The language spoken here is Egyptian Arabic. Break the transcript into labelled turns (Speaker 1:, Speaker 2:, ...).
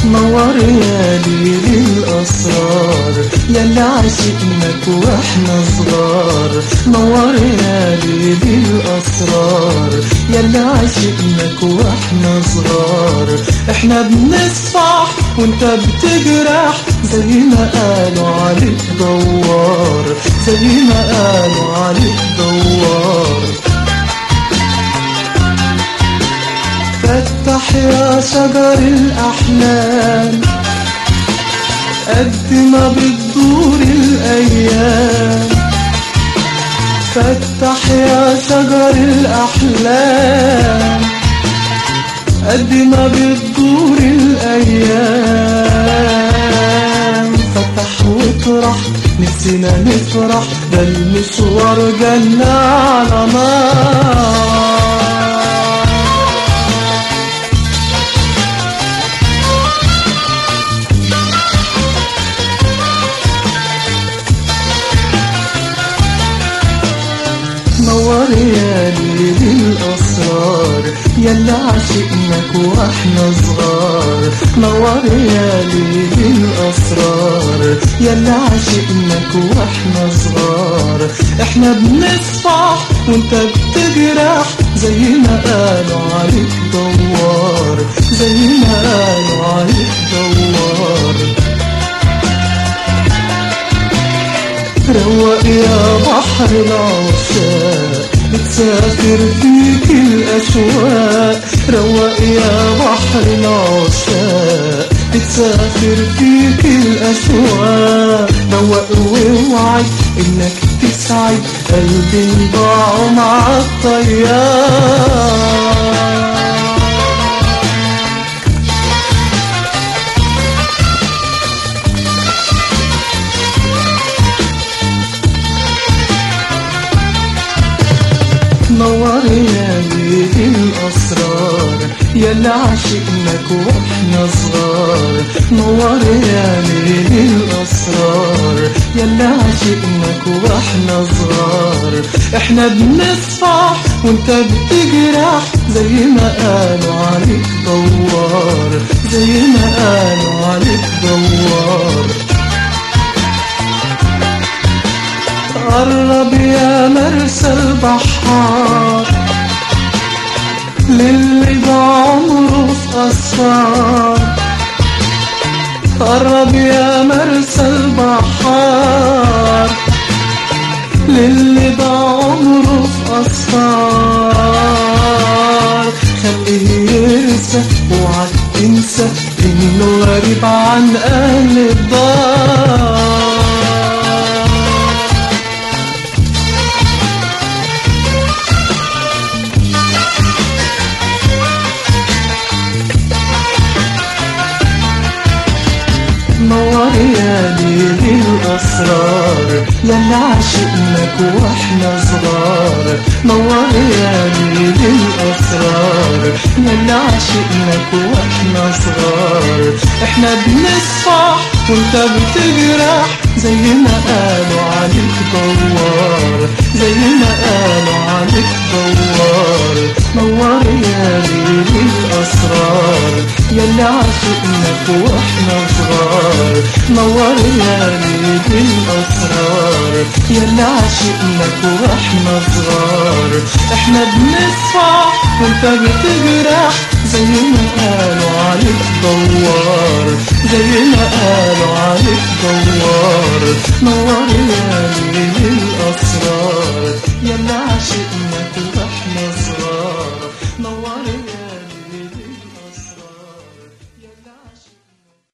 Speaker 1: نور يا ليل الأسرار يلا عشقناك واحنا صغار نور يا ليل الأسرار يلا عشقناك واحنا صغار احنا بنصفح وانت بتجرح زي ما قالوا عليك دوار زي ما قالوا عليك دوار فتح يا شجر الأحلام قد ما بتدور الأيام فتح يا شجر الأحلام قد ما بتدور الأيام فتح وطرح نفسنا نفرح ده المشوار جنة على نار نور يا ليل الأسرار يلا عشقناك واحنا صغار نور يا ليل الأسرار يلا عشقناك واحنا صغار احنا بنصفح وانت بتجرح زي ما قالوا عليك دوار زي ما قالوا عليك دوار روق يا بحر العشاق بتسافر فيك الأشواق روق يا بحر العشاق بتسافر فيك الأشواق روق واوعي إنك تسعد قلبي ضاع مع الطيار نور يا ليل الأسرار يلا عشقناك واحنا صغار نور يا ليل الأسرار يلا عشقناك واحنا صغار احنا بنصفح وانت بتجرح زي ما قالوا عليك دوار زي ما قالوا عليك دوار قرب يا مرسى البحار للي بعمره في أسفار قرب يا مرسى البحار للي بعمره في أسفار خليه يرسى اوعى تنسى انه غريب عن اهل الدار نور يا ليل الأسرار يلا عشقناك واحنا صغار نور يا ليل الأسرار يلا عشقناك واحنا صغار احنا بنصفح وانت بتجرح زي ما قالوا عليك دوار زي ما قالوا عليك دوار نور يا ليل الأسرار يلا عشقناك واحنا صغار نور يا ليل الأسرار يلا عشقناك واحنا صغار احنا بنصفح وانت بتجرح زي ما قالوا عليك دوار زي ما قالوا عليك دوار نور يا ليل الأسرار يلا عشقناك